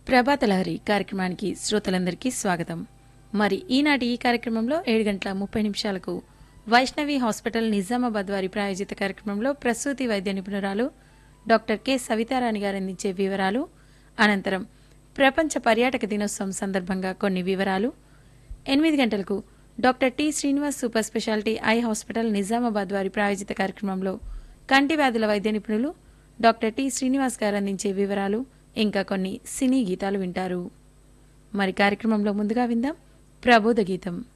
ప్రభాత లహరి కార్యక్రమానికి శ్రోతలందరికీ స్వాగతం మరి ఈనాటి ఈ కార్యక్రమంలో ఏడు గంటల ముప్పై నిమిషాలకు వైష్ణవి హాస్పిటల్ నిజామాబాద్ వారి ప్రాయోజిత కార్యక్రమంలో ప్రసూతి వైద్య నిపుణురాలు డాక్టర్ కె సవితారాణి గారు అందించే వివరాలు అనంతరం ప్రపంచ పర్యాటక దినోత్సవం సందర్భంగా కొన్ని వివరాలు ఎనిమిది గంటలకు doctor T Srinivas super speciality eye hospital Nizamabad వారి ప్రాయోజిత కార్యక్రమంలో కంటి వ్యాధుల వైద్య నిపుణులు డాక్టర్ టి శ్రీనివాస్ గారు అందించే వివరాలు ఇంకా కొన్ని సినీ గీతాలు వింటారు మరి కార్యక్రమంలో ముందుగా విందాం ప్రబోధ గీతం